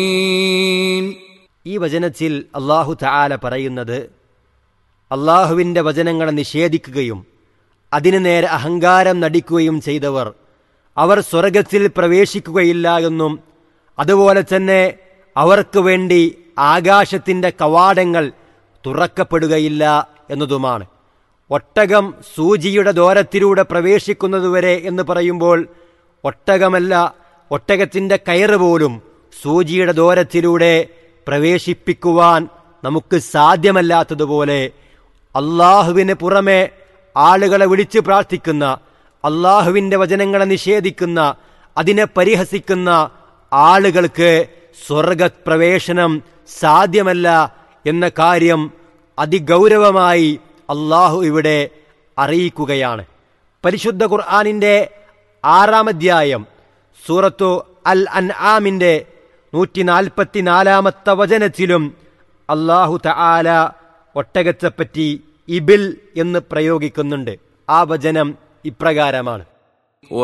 ഈ വചനത്തിൽ അള്ളാഹു തആല പറയുന്നത് അള്ളാഹുവിൻ്റെ വചനങ്ങളെ നിഷേധിക്കുകയും അതിനു നേരെ അഹങ്കാരം നടിക്കുകയും ചെയ്തവർ അവർ സ്വർഗത്തിൽ പ്രവേശിക്കുകയില്ല എന്നും അതുപോലെ തന്നെ അവർക്ക് വേണ്ടി ആകാശത്തിൻ്റെ കവാടങ്ങൾ തുറക്കപ്പെടുകയില്ല എന്നതുമാണ് ഒട്ടകം സൂചിയുടെ ദോരത്തിലൂടെ പ്രവേശിക്കുന്നതുവരെ എന്ന് പറയുമ്പോൾ ഒട്ടകമല്ല ഒട്ടകത്തിൻ്റെ കയറ് പോലും സൂചിയുടെ ദോരത്തിലൂടെ പ്രവേശിപ്പിക്കുവാൻ നമുക്ക് സാധ്യമല്ലാത്തതുപോലെ അള്ളാഹുവിന് പുറമെ ആളുകളെ വിളിച്ച് പ്രാർത്ഥിക്കുന്ന അള്ളാഹുവിൻ്റെ വചനങ്ങളെ നിഷേധിക്കുന്ന അതിനെ പരിഹസിക്കുന്ന ആളുകൾക്ക് സ്വർഗപ്രവേശനം സാധ്യമല്ല എന്ന കാര്യം അതിഗൗരവമായി അള്ളാഹു ഇവിടെ അറിയിക്കുകയാണ് പരിശുദ്ധ ഖുർആാനിൻ്റെ ആറാമധ്യായം സൂറത്തു അൽ അൻ ആമിൻ്റെ നൂറ്റി നാൽപ്പത്തിനാലാമത്തെ വചനത്തിലും അള്ളാഹു തആല ഒട്ടകത്തെപ്പറ്റി ഇബിൽ എന്ന് പ്രയോഗിക്കുന്നുണ്ട് ആ വചനം ഇപ്രകാരമാണ്